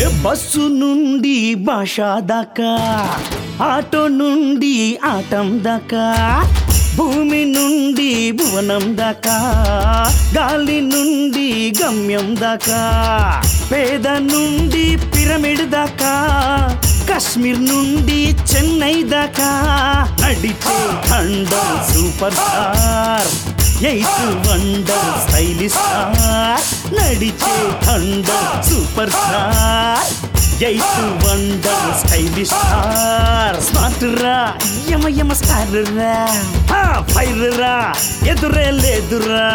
Bus నుండి భాష దాకా ఆటో నుండి ఆటం దాకా భూమి నుండి భువనం దాకా గాలి నుండి గమ్యం దాకా పేద నుండి పిరమిడ్ దాకా కాశ్మీర్ నుండి చెన్నై దాకా నడిచే ఖండం super star eighth wonder stylish star నడిచే ఖండం super star eighth wonder stylish star smart రా యమ యమ స్టార్ రా ఆ, ఫైర్ రా ఎదురే లేదురా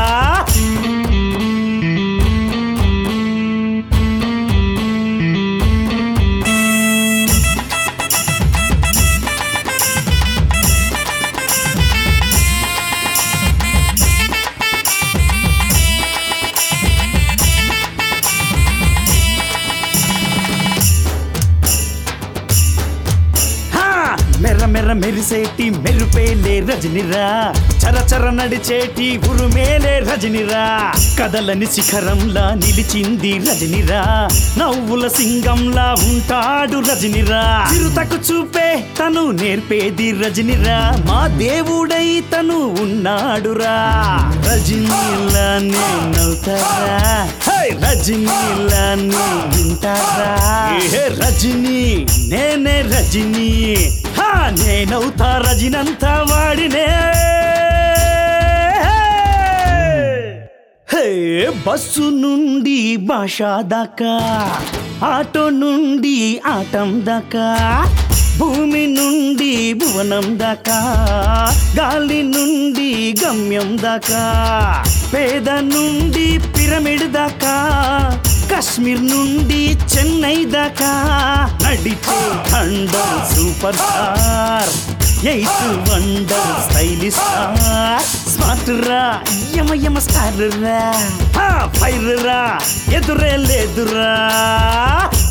హా! మెర్ర మెర్ర మెరిసేటి మెరుపేలే రజనిరా చర చర నడిచేటి ఉరుమేలే రజనిరా కదలని శిఖరంలా నిలిచింది రజనిరా నవ్వుల సింగంలా ఉంటాడు రజనిరా చిరుతకు చూపే తను నేర్పేది రజనిరా మా దేవుడై తను ఉన్నాడురా రజనీలా నేనవుతారా హే! రజనీలా నే వింటారా ఏ రజనీ నేనే రజనీ హా నేనవుతా రజనంతా వాడినే హే బస్సు నుండి భాష దాకా ఆటో నుండి ఆటం దాకా భూమి నుండి భువనం దాకా గాలి నుండి గమ్యం దాకా పేద నుండి పిరమిడ్ దాకా కాశ్మీర్ నుండి చెన్నై దాకా నడిచే ఖండం super star eighth wonder stylish star smart రా యమ యమ స్టార్ రా ఆ, ఫైర్ రా ఎదురే లేదురా